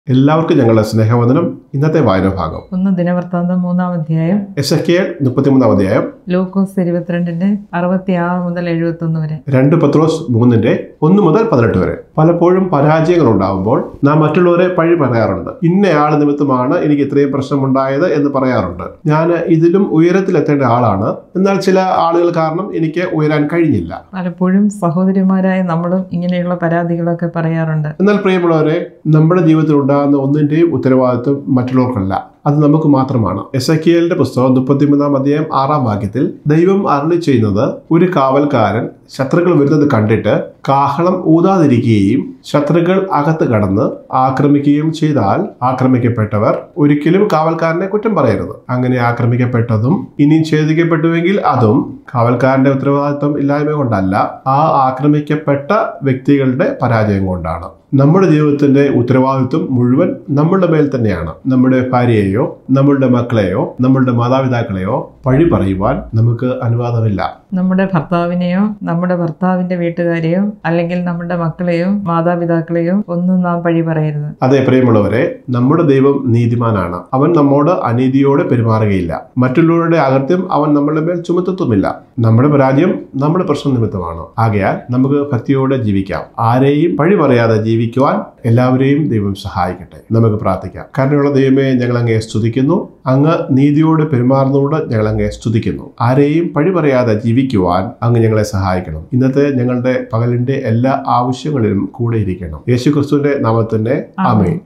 എല്ലാവർക്കും ഞങ്ങളുടെ സ്നേഹവന്ദനം ഇന്നത്തെ വായനാഭാഗം ഒന്ന് ദിനവൃത്താന്തം മൂന്നാം അധ്യായം എസ് എ കെ എൽ മുപ്പത്തിമൂന്നാം അധ്യായം ലൂക്കോസ് ഇരുപത്തിരണ്ടിന്റെ അറുപത്തി ആറ് മുതൽ എഴുപത്തി ഒന്ന് വരെ രണ്ട് പത്രോസ് മൂന്നിന്റെ ഒന്ന് മുതൽ പതിനെട്ട് വരെ പലപ്പോഴും പരാജയങ്ങൾ ഉണ്ടാകുമ്പോൾ നാം മറ്റുള്ളവരെ പഴി പറയാറുണ്ട് ഇന്നയാൾ നിമിത്തമാണ് എനിക്ക് ഇത്രയും പ്രശ്നമുണ്ടായത് എന്ന് പറയാറുണ്ട് ഞാൻ ഇതിലും ഉയരത്തിലെത്തേണ്ട ആളാണ് എന്നാൽ ചില ആളുകൾ കാരണം എനിക്ക് ഉയരാൻ കഴിഞ്ഞില്ല പലപ്പോഴും സഹോദരിമാരായ നമ്മളും ഇങ്ങനെയുള്ള പരാതികളൊക്കെ പറയാറുണ്ട് എന്നാൽ പ്രിയമുള്ളവരെ നമ്മുടെ ജീവിതത്തിൽ ഉണ്ടാകുന്ന ഒന്നിന്റെയും ഉത്തരവാദിത്വം മറ്റുള്ളവർക്കല്ല അത് നമുക്ക് മാത്രമാണ് എസ് എ പുസ്തകം മുപ്പത്തിമൂന്നാം അധ്യായം ആറാം വാക്യത്തിൽ ദൈവം അരുളി ചെയ്യുന്നത് ഒരു കാവൽക്കാരൻ ശത്രുക്കൾ വരുന്നത് കണ്ടിട്ട് കാഹളം ഊതാതിരിക്കുകയും ശത്രുക്കൾ അകത്ത് കടന്ന് ആക്രമിക്കുകയും ചെയ്താൽ ആക്രമിക്കപ്പെട്ടവർ ഒരിക്കലും കാവൽക്കാരനെ കുറ്റം പറയരുത് അങ്ങനെ ആക്രമിക്കപ്പെട്ടതും ഇനിയും ഛേദിക്കപ്പെട്ടുവെങ്കിൽ അതും കാവൽക്കാരന്റെ ഉത്തരവാദിത്വം ഇല്ലായ്മ കൊണ്ടല്ല ആ ആക്രമിക്കപ്പെട്ട വ്യക്തികളുടെ പരാജയം കൊണ്ടാണ് നമ്മുടെ ജീവിതത്തിന്റെ ഉത്തരവാദിത്വം മുഴുവൻ നമ്മളുടെ മേൽ തന്നെയാണ് നമ്മുടെ ഭാര്യയെയോ നമ്മളുടെ മക്കളെയോ നമ്മളുടെ മാതാപിതാക്കളെയോ പഴി പറയുവാൻ നമുക്ക് അനുവാദമില്ല നമ്മുടെ ഭർത്താവിനെയോ നമ്മുടെ ഭർത്താവിന്റെ വീട്ടുകാരെയോ അല്ലെങ്കിൽ നമ്മുടെ മക്കളെയോ മാതാപിതാക്കളെയോ ഒന്നും നാം പഴി പറയരുത് അതെ പ്രിയമുള്ളവരെ നമ്മുടെ ദൈവം നീതിമാനാണ് അവൻ നമ്മോട് അനീതിയോടെ പെരുമാറുകയില്ല മറ്റുള്ളവരുടെ അകത്യം അവൻ നമ്മളുടെ മേൽ ചുമത്തത്തുമില്ല നമ്മുടെ പരാജയം നമ്മുടെ പ്രശ്നം നിമിത്തമാണ് ആകയാൽ നമുക്ക് ഭക്തിയോടെ ജീവിക്കാം ആരെയും പഴി പറയാതെ ജീവിക്കുവാൻ എല്ലാവരെയും ദൈവം സഹായിക്കട്ടെ നമുക്ക് പ്രാർത്ഥിക്കാം കാരണമുള്ള ദൈവമേ ഞങ്ങൾ അങ്ങേ സ്തുതിക്കുന്നു അങ്ങ് നീതിയോടെ പെരുമാറുന്നതോട് ഞങ്ങൾ അങ്ങേ സ്തുതിക്കുന്നു ആരെയും പഴി പറയാതെ ജീവിക്കുവാൻ അങ്ങ് ഞങ്ങളെ സഹായിക്കണം ഇന്നത്തെ ഞങ്ങളുടെ പകലിന്റെ എല്ലാ ആവശ്യങ്ങളിലും കൂടെ ഇരിക്കണം യേശു ക്രിസ്തുവിന്റെ നാമത്തിന്റെ ആമേൻ